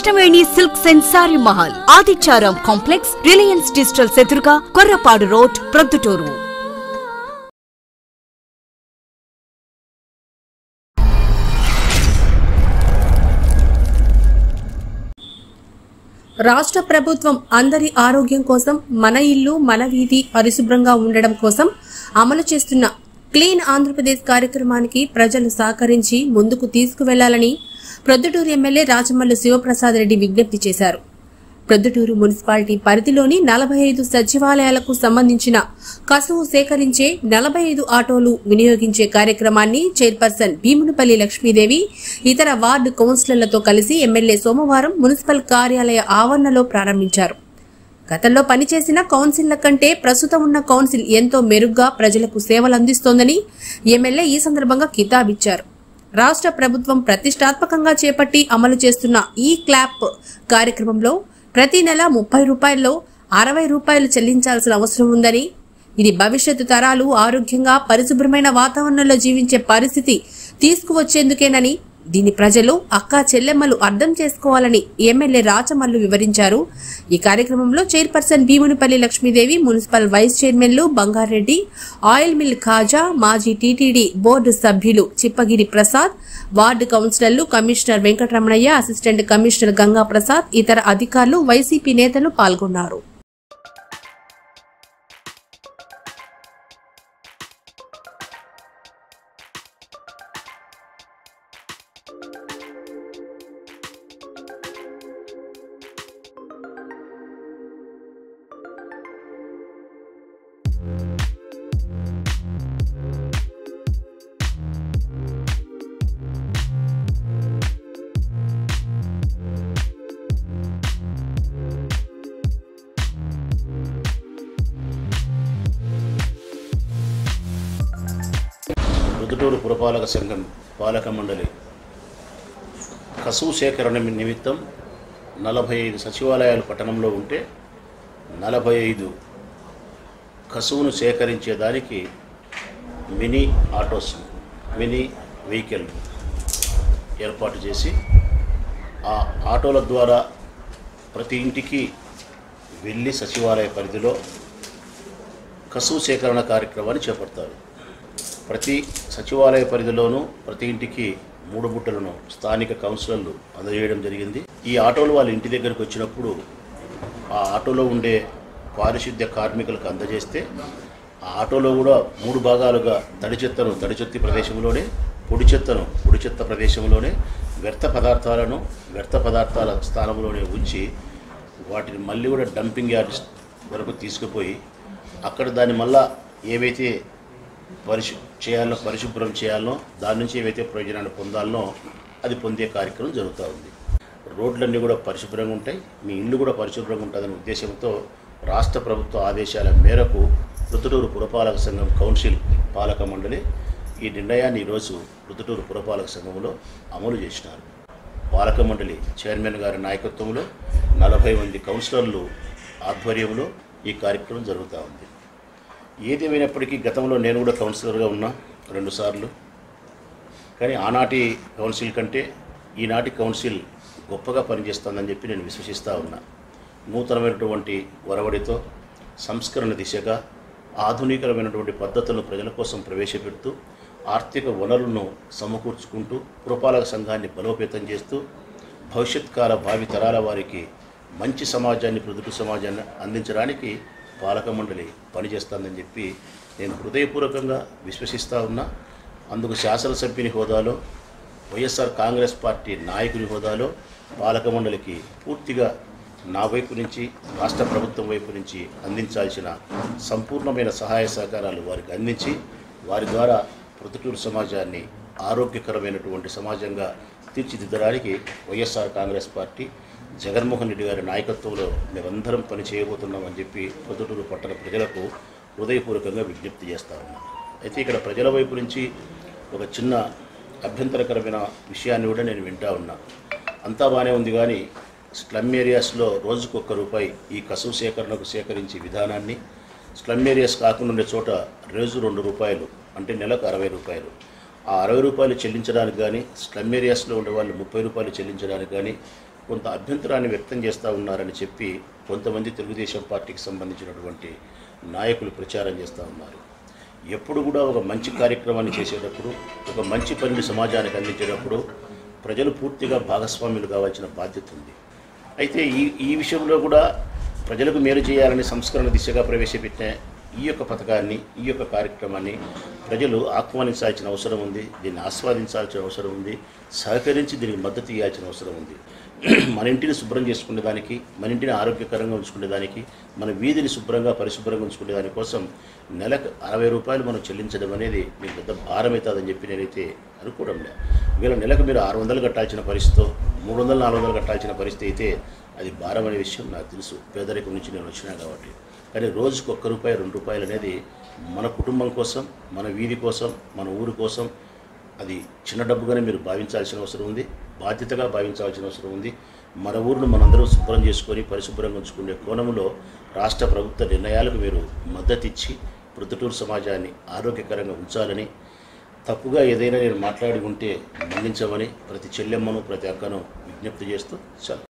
Krishnaveni silks and sari Mahal Adityaram complex Reliance digital ఎదురుగా Korrapadu road Proddatur రాష్ట్ర ప్రభుత్వం అందరి ఆరోగ్యం కోసం మన ఇల్లు మన వీధి పరిశుభ్రంగా ఉండడం కోసం అమలు చేస్తున్న క్లీన్ ఆంధ్రప్రదేశ్ కార్యక్రమానికి ప్రజలు సహకరించి ముందుకు తీసుకువెళ్లాలని ప్రొద్దుటూరు ఎమ్మెల్యే రాజమల్లు శివప్రసాద్ రెడ్డి విజ్ఞప్తి చేశారు ప్రొద్దుటూరు మున్సిపాలిటీ పరిధిలోని నలభై ఐదు సచివాలయాలకు సంబంధించిన కసువు సేకరించే నలభై ఐదు ఆటోలు వినియోగించే కార్యక్రమాన్ని చైర్పర్సన్ భీమునిపల్లి లక్ష్మీదేవి ఇతర వార్డు కౌన్సిలర్లతో కలిసి ఎమ్మెల్యే సోమవారం మున్సిపల్ కార్యాలయ ఆవరణలో ప్రారంభించారు గతంలో పనిచేసిన కౌన్సిల్ల కంటే ప్రస్తుతం ఉన్న కౌన్సిల్ ఎంతో మెరుగ్గా ప్రజలకు సేవలు అందిస్తోందని ఎమ్మెల్యే ఈ సందర్భంగా కితాబిచ్చారు రాష్ట్ర ప్రభుత్వం ప్రతిష్టాత్మకంగా చేపట్టి అమలు చేస్తున్న ఈ క్లాప్ కార్యక్రమంలో ప్రతి నెల ముప్పై రూపాయల్లో అరవై రూపాయలు చెల్లించాల్సిన అవసరం ఉందని ఇది భవిష్యత్తు తరాలు ఆరోగ్యంగా పరిశుభ్రమైన వాతావరణంలో జీవించే పరిస్థితి తీసుకువచ్చేందుకేనని దీని ప్రజలు అక్కా చెల్లెమ్మలు అర్థం చేసుకోవాలని ఎమ్మెల్యే రాచమల్లు వివరించారు ఈ కార్యక్రమంలో chairperson Bheemunipalli Lakshmidevi municipal vice చైర్మన్లు బంగారెడ్డి ఆయిల్ మిల్ ఖాజా మాజీ టీటీడీ బోర్డు సభ్యులు చిప్పగిరి ప్రసాద్ వార్డు కౌన్సిలర్లు commissioner Venkataramanaiah assistant commissioner Ganga Prasad ఇతర అధికారులు వైసీపీ నేతలు పాల్గొన్నారు రుదుటూరు పురపాలక సంఘం పాలక మండలి కసువు సేకరణ నిమిత్తం నలభై ఐదు సచివాలయాలు పట్టణంలో ఉంటే నలభై ఐదు కసువును సేకరించేదానికి మినీ ఆటోస్ మినీ వెహికల్ ఏర్పాటు చేసి ఆ ఆటోల ద్వారా ప్రతి ఇంటికి వెళ్ళి సచివాలయ పరిధిలో కసువు సేకరణ కార్యక్రమాన్ని చేపడతారు ప్రతి సచివాలయ పరిధిలోనూ ప్రతి ఇంటికి మూడు బుట్టలను స్థానిక కౌన్సిలర్లు అందజేయడం జరిగింది ఈ ఆటోలు వాళ్ళ ఇంటి దగ్గరికి వచ్చినప్పుడు ఆ ఆటోలో ఉండే పారిశుద్ధ్య కార్మికులకు అందజేస్తే ఆ ఆటోలో కూడా మూడు భాగాలుగా తడి చెత్తను తడి చెత్త ప్రదేశంలోనే పొడి చెత్తను పొడి చెత్త ప్రదేశంలోనే వ్యర్థ పదార్థాలను వ్యర్థ పదార్థాల స్థానంలోనే ఉంచి వాటిని మళ్ళీ కూడా డంపింగ్ యార్డ్ వరకు తీసుకుపోయి అక్కడ దాన్ని మళ్ళా ఏవైతే పరిశు చేయాలనో పరిశుభ్రం చేయాలనో దాని నుంచి ఏవైతే ప్రయోజనాలు పొందాలనో అది పొందే కార్యక్రమం జరుగుతూ ఉంది రోడ్లన్నీ కూడా పరిశుభ్రంగా ఉంటాయి మీ ఇల్లు కూడా పరిశుభ్రంగా ఉంటుందనే ఉద్దేశంతో రాష్ట్ర ప్రభుత్వ ఆదేశాల మేరకు రుతుటూరు పురపాలక సంఘం కౌన్సిల్ పాలక మండలి ఈ నిర్ణయాన్ని ఈరోజు రుతుటూరు పురపాలక సంఘంలో అమలు చేసినారు పాలక మండలి చైర్మన్ గారి నాయకత్వంలో నలభై మంది కౌన్సిలర్లు ఆధ్వర్యంలో ఈ కార్యక్రమం జరుగుతూ ఉంది ఏదేమైనప్పటికీ గతంలో నేను కూడా కౌన్సిలర్గా ఉన్నా రెండుసార్లు కానీ ఆనాటి కౌన్సిల్ కంటే ఈనాటి కౌన్సిల్ గొప్పగా పనిచేస్తుందని చెప్పి నేను విశ్వసిస్తూ ఉన్నా నూతనమైనటువంటి వరవడితో సంస్కరణ దిశగా ఆధునికరమైనటువంటి పద్ధతులను ప్రజల కోసం ప్రవేశపెడుతూ ఆర్థిక వనరులను సమకూర్చుకుంటూ పురపాలక సంఘాన్ని బలోపేతం చేస్తూ భవిష్యత్ కాల భావి తరాల వారికి మంచి సమాజాన్ని ప్రొదుటు సమాజాన్ని అందించడానికి పాలక మండలి పనిచేస్తుందని చెప్పి నేను హృదయపూర్వకంగా విశ్వసిస్తూ ఉన్నా అందుకు శాసనసభ్యుని హోదాలో వైఎస్ఆర్ కాంగ్రెస్ పార్టీ నాయకుని హోదాలో పాలక మండలికి పూర్తిగా నా వైపు నుంచి రాష్ట్ర ప్రభుత్వం వైపు నుంచి అందించాల్సిన సంపూర్ణమైన సహాయ సహకారాలు వారికి అందించి వారి ద్వారా ప్రొద్దుటూరు సమాజాన్ని ఆరోగ్యకరమైనటువంటి సమాజంగా తీర్చిదిద్దడానికి YSR Congress party Jaganmohan Reddy గారి నాయకత్వంలో మేమందరం పని చేయబోతున్నామని చెప్పి పొద్దుటూరు పట్టణ ప్రజలకు హృదయపూర్వకంగా విజ్ఞప్తి చేస్తా ఉన్నాం అయితే ఇక్కడ ప్రజల వైపు నుంచి ఒక చిన్న అభ్యంతరకరమైన విషయాన్ని కూడా నేను వింటా ఉన్నా అంతా బాగానే ఉంది కానీ స్లమ్ ఏరియాస్లో రోజుకు ఒక్క రూపాయి ఈ కసువు సేకరణకు సేకరించే విధానాన్ని స్లమ్ ఏరియాస్ కాకుండా ఉండే చోట రోజు రెండు రూపాయలు అంటే నెలకు అరవై రూపాయలు ఆ అరవై రూపాయలు చెల్లించడానికి కానీ స్లమ్ ఏరియాస్లో ఉండే వాళ్ళు ముప్పై రూపాయలు చెల్లించడానికి కానీ కొంత అభ్యంతరాన్ని వ్యక్తం చేస్తూ ఉన్నారని చెప్పి కొంతమంది తెలుగుదేశం పార్టీకి సంబంధించినటువంటి నాయకులు ప్రచారం చేస్తూ ఉన్నారు ఎప్పుడు కూడా ఒక మంచి కార్యక్రమాన్ని చేసేటప్పుడు ఒక మంచి పనిని సమాజానికి అందించేటప్పుడు ప్రజలు పూర్తిగా భాగస్వాములు కావాల్సిన బాధ్యత ఉంది అయితే ఈ ఈ విషయంలో కూడా ప్రజలకు మేలు చేయాలని సంస్కరణ దిశగా ప్రవేశపెట్టిన ఈ యొక్క పథకాన్ని ఈ యొక్క కార్యక్రమాన్ని ప్రజలు ఆహ్వానించాల్సిన అవసరం ఉంది దీన్ని ఆస్వాదించాల్సిన అవసరం ఉంది సహకరించి దీనికి మద్దతు ఇవ్వాల్సిన అవసరం ఉంది మన ఇంటిని శుభ్రం చేసుకునే దానికి మన ఇంటిని ఆరోగ్యకరంగా ఉంచుకునే దానికి మన వీధిని శుభ్రంగా పరిశుభ్రంగా ఉంచుకునే దానికోసం నెలకు అరవై రూపాయలు మనం చెల్లించడం అనేది మీకు పెద్ద భారం అవుతుందని చెప్పి నేనైతే అనుకోవడం లేదు వీళ్ళ నెలకు మీరు ఆరు వందలు కట్టాల్సిన పరిస్థితితో మూడు వందలు నాలుగు వందలు కట్టాల్సిన పరిస్థితి అయితే అది భారం అనే విషయం నాకు తెలుసు పేదరికం నుంచి నేను వచ్చినా కాబట్టి కానీ రోజుకు ఒక్క రూపాయి రెండు రూపాయలు అనేది మన కుటుంబం కోసం మన వీధి కోసం మన ఊరి కోసం అది చిన్న డబ్బుగానే మీరు భావించాల్సిన అవసరం ఉంది బాధ్యతగా భావించాల్సిన అవసరం ఉంది మన ఊరిని మనందరం శుభ్రం చేసుకొని పరిశుభ్రంగా ఉంచుకునే కోణంలో రాష్ట్ర ప్రభుత్వ నిర్ణయాలకు మీరు మద్దతు ఇచ్చి ప్రొద్దుటూరు సమాజాన్ని ఆరోగ్యకరంగా ఉంచాలని తప్పుగా ఏదైనా నేను మాట్లాడి ఉంటే మన్నించమని ప్రతి చెల్లెమ్మను ప్రతి అక్కను విజ్ఞప్తి చేస్తూ సెలవు